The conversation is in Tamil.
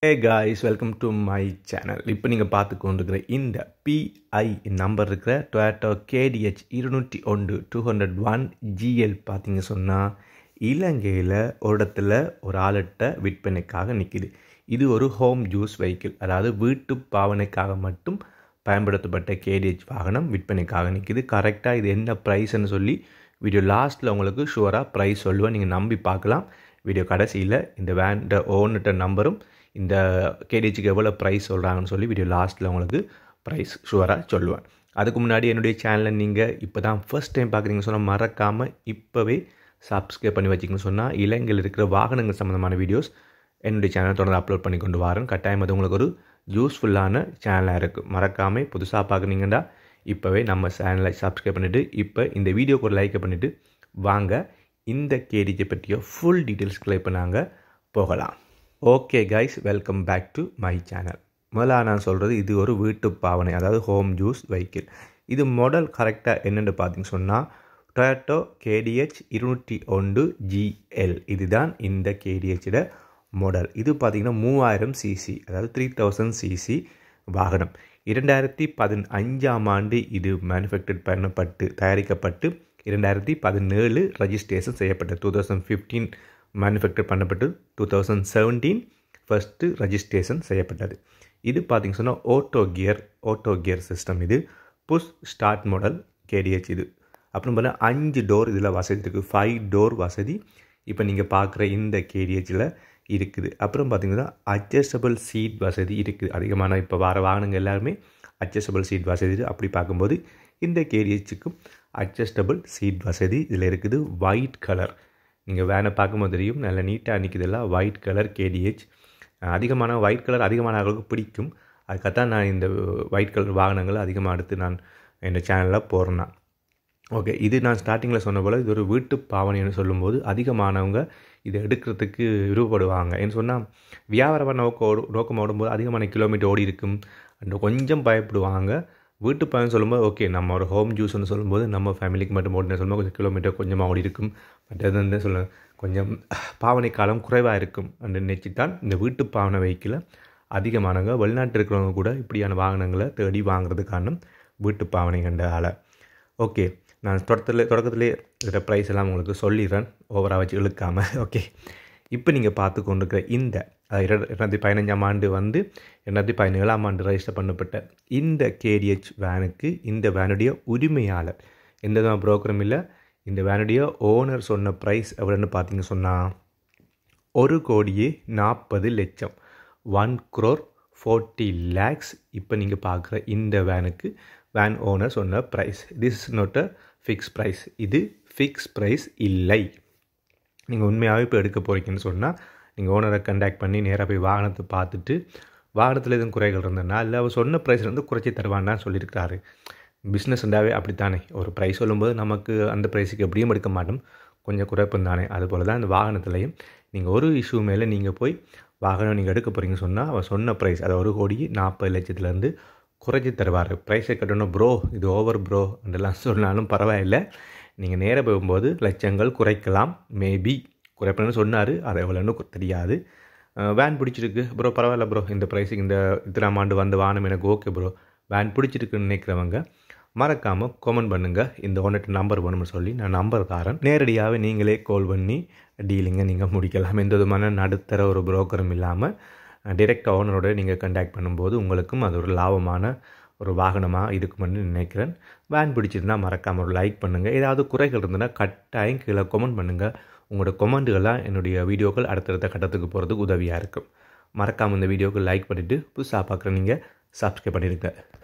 hey guys welcome to my channel இப்போ நீங்கள் பார்த்து கொண்டிருக்கிற இந்த பிஐ நம்பர் இருக்கிற டொயாட்டோ கேடிஹெச் இருநூற்றி ஒன்று டூ ஹண்ட்ரட் ஒன் ஜிஎல் பார்த்தீங்க சொன்னால் இலங்கையில் ஒரு இடத்துல ஒரு ஆளிட்ட விற்பனைக்காக நிற்கிது இது ஒரு ஹோம் ஜூஸ் வெஹிக்கிள் அதாவது வீட்டு பாவனைக்காக மட்டும் பயன்படுத்தப்பட்ட கேடிஹெச் வாகனம் விற்பனைக்காக நிற்கிது கரெக்டாக இது என்ன ப்ரைஸ்ன்னு சொல்லி வீடியோ லாஸ்ட்டில் உங்களுக்கு ஷுவராக ப்ரைஸ் சொல்லுவேன் நீங்கள் நம்பி பார்க்கலாம் வீடியோ கடைசியில் இந்த வேண்ட ஓன்கிட்ட நம்பரும் இந்த கேடிஹெச்சுக்கு எவ்வளோ ப்ரைஸ் சொல்கிறாங்கன்னு சொல்லி வீடியோ லாஸ்ட்டில் உங்களுக்கு ப்ரைஸ் ஷுவராக சொல்லுவேன் அதுக்கு முன்னாடி என்னுடைய சேனலை நீங்கள் இப்போ தான் ஃபஸ்ட் டைம் பார்க்குறீங்கன்னு சொன்னால் மறக்காமல் இப்போவே சப்ஸ்கிரைப் பண்ணி வச்சிங்கன்னு சொன்னால் இலங்கையில் இருக்கிற வாகனங்கள் சம்மந்தமான வீடியோஸ் என்னுடைய சேனலை தொடர்ந்து அப்லோட் பண்ணி கொண்டு வரேன் கட்டாயம் அது உங்களுக்கு ஒரு யூஸ்ஃபுல்லான சேனலாக இருக்குது மறக்காமல் புதுசாக பார்க்குறீங்கன்னா இப்போவே நம்ம சேனலை சப்ஸ்கிரைப் பண்ணிவிட்டு இப்போ இந்த வீடியோக்கு ஒரு லைக்கை பண்ணிவிட்டு வாங்க இந்த கேடிஜை பற்றிய ஃபுல் டீட்டெயில்ஸ்களை இப்போ நாங்கள் போகலாம் okay guys welcome back to my channel முதல்ல நான் சொல்கிறது இது ஒரு வீட்டு பாவனை அதாவது ஹோம் ஜூஸ் வெஹிக்கிள் இது மாடல் கரெக்டாக என்னென்னு பார்த்தீங்க சொன்னால் டொயாட்டோ கேடிஹெச் இருநூற்றி ஒன்று ஜிஎல் இதுதான் இந்த கேடிஹெச்சோட மாடல் இது பார்த்திங்கன்னா மூவாயிரம் சிசி அதாவது த்ரீ தௌசண்ட் சிசி வாகனம் இரண்டாயிரத்தி பதினஞ்சாம் ஆண்டு இது மேனுஃபேக்சர் பண்ணப்பட்டு தயாரிக்கப்பட்டு இரண்டாயிரத்தி பதினேழு ரெஜிஸ்ட்ரேஷன் செய்யப்பட்டது டூ தௌசண்ட் ஃபிஃப்டீன் மேனுஃபேக்சர் பண்ணப்பட்டு two thousand seventeen first registration செய்யப்பட்டது இது பார்த்திங்க சொன்னால் auto gear auto gear system இது புஷ் ஸ்டார்ட் மாடல் கேடிஹெச் இது அப்புறம் பார்த்தா அஞ்சு டோர் இதில் வசதி இருக்குது ஃபைவ் டோர் வசதி இப்போ நீங்கள் பார்க்குற இந்த கேடிஹெச்சில் இருக்குது அப்புறம் பார்த்திங்கன்னா அட்ஜஸ்டபிள் சீட் வசதி இருக்குது அதிகமான இப்போ வர வாகனங்கள் எல்லாருமே அட்ஜஸ்டபிள் சீட் வசதி அப்படி பார்க்கும்போது இந்த கேடிஹெச்சுக்கும் அட்ஜஸ்டபிள் சீட் வசதி இதில் இருக்குது ஒயிட் கலர் நீங்கள் வேனை பார்க்கும்போது தெரியும் நல்ல நீட்டாக நிற்குதெல்லாம் ஒயிட் கலர் கேடிஹெச் அதிகமான ஒயிட் கலர் அதிகமான ஆளுக்கு பிடிக்கும் அதுக்காகத்தான் நான் இந்த ஒயிட் கலர் வாகனங்கள் அதிகமாக எடுத்து நான் இந்த சேனலில் போடுறேன் ஓகே இது நான் ஸ்டார்டிங்கில் சொன்ன போல் இது ஒரு வீட்டு பாவனைன்னு சொல்லும்போது அதிகமானவங்க இதை எடுக்கிறதுக்கு விருப்பப்படுவாங்க ஏன்னு சொன்னால் வியாபார நோக்க ஓடு நோக்கம் ஓடும்போது அதிகமான கிலோமீட்டர் ஓடி இருக்கும் அண்ட் கொஞ்சம் பயப்படுவாங்க வீட்டு பயணம் சொல்லும்போது ஓகே நம்ம ஒரு ஹோம் ஜூஸ்னு சொல்லும்போது நம்ம ஃபேமிலிக்கு மட்டும் ஓடின சொல்லும்போது கொஞ்சம் கிலோமீட்டர் கொஞ்சமாக ஓடி இருக்கும் பட் அது வந்து சொல்ல கொஞ்சம் பாவனை காலம் குறைவாக இருக்கும் என்று நினச்சி தான் இந்த வீட்டு பாவனை வெஹிக்கிளை அதிகமானவங்க வெளிநாட்டில் இருக்கிறவங்க கூட இப்படியான வாகனங்களை தேடி வாங்குறது காரணம் வீட்டு பாவனை கண்டால் ஓகே நான் தொடக்கத்தில் தொடக்கத்திலே இருக்கிற ப்ரைஸ் எல்லாம் உங்களுக்கு சொல்லிடுறேன் ஓவராக வச்சு இழுக்காமல் ஓகே இப்போ நீங்கள் பார்த்து கொண்டிருக்கிற இந்த ரெண்டாயிரத்தி பதினஞ்சாம் ஆண்டு வந்து ரெண்டாயிரத்தி பதினேழாம் ஆண்டு ரெஜிஸ்டர் பண்ணப்பட்ட இந்த கேடிஹெச் வேனுக்கு இந்த வேனுடைய உரிமையாளர் எந்த விதமான புரோக்கரும் இல்லை இந்த வேனுடைய ஓனர் சொன்ன ப்ரைஸ் எவ்வளோன்னு பார்த்தீங்க சொன்னால் ஒரு கோடியே நாற்பது லட்சம் ஒன் குரோர் ஃபோர்ட்டி லேக்ஸ் இப்போ நீங்கள் பார்க்குற இந்த வேனுக்கு வேன் ஓனர் சொன்ன price this is not a fix price இது ஃபிக்ஸ் ப்ரைஸ் இல்லை நீங்கள் உண்மையாகவே இப்போ எடுக்க போகிறீங்கன்னு சொன்னால் நீங்கள் ஓனரை கண்டாக்ட் பண்ணி நேராக போய் வாகனத்தை பார்த்துட்டு வாகனத்தில் எதுவும் குறைகள் இருந்ததுன்னா இல்லை அவர் சொன்ன ப்ரைஸ் வந்து குறைச்சி தருவான்னு சொல்லியிருக்காரு பிஸ்னஸ் இருந்தாவே அப்படித்தானே ஒரு ப்ரைஸ் சொல்லும்போது நமக்கு அந்த ப்ரைஸுக்கு எப்படியும் எடுக்க மாட்டோம் கொஞ்சம் குறைப்பு தானே அதுபோல் தான் இந்த வாகனத்துலையும் நீங்கள் ஒரு இஷ்யூ மேலே நீங்கள் போய் வாகனம் நீங்கள் எடுக்க போகிறீங்க சொன்னால் அவர் சொன்ன ப்ரைஸ் அது ஒரு கோடி நாற்பது லட்சத்துலேருந்து குறைச்சி தருவார் ப்ரைஸை கட்டணும் ப்ரோ இது ஓவர் ப்ரோ அப்படிலாம் சொன்னாலும் பரவாயில்லை நீங்கள் நேராக போகும்போது லட்சங்கள் குறைக்கலாம் மேபி குறைப்பேன்னு சொன்னார் அது எவ்வளோன்னு தெரியாது வேன் பிடிச்சிருக்கு ப்ரோ பரவாயில்ல ப்ரோ இந்த ப்ரைஸுக்கு இந்த இத்தனாம் ஆண்டு வந்த வாகனம் எனக்கு ஓகே ப்ரோ வேன் பிடிச்சிருக்குன்னு நினைக்கிறவங்க மறக்காமல் கமெண்ட் பண்ணுங்கள் இந்த ஒன்றுட்டு நம்பர் வேணும்னு சொல்லி நான் நம்பர் தரேன் நேரடியாகவே நீங்களே கால் பண்ணி டீலிங்கை நீங்கள் முடிக்கலாம் எந்த விதமான நடுத்தர ஒரு புரோக்கரும் இல்லாமல் டிரெக்ட் ஓனரோட நீங்கள் கண்டாக்ட் பண்ணும்போது உங்களுக்கும் அது ஒரு லாபமான ஒரு வாகனமாக இருக்குமென்னு நினைக்கிறேன் வேன் பிடிச்சிருந்தால் மறக்காமல் ஒரு லைக் பண்ணுங்கள் ஏதாவது குறைகள் இருந்ததுன்னா கட்டாயம் கீழே கமெண்ட் பண்ணுங்கள் உங்களோட கொமெண்ட்டுகள்லாம் என்னுடைய வீடியோக்கள் அடுத்தடுத்த கட்டத்துக்கு போகிறதுக்கு உதவியாக இருக்கும் மறக்காமல் இந்த வீடியோக்கு லைக் பண்ணிவிட்டு புதுசாக பார்க்குற நீங்கள் சப்ஸ்கிரைப் பண்ணிடுங்க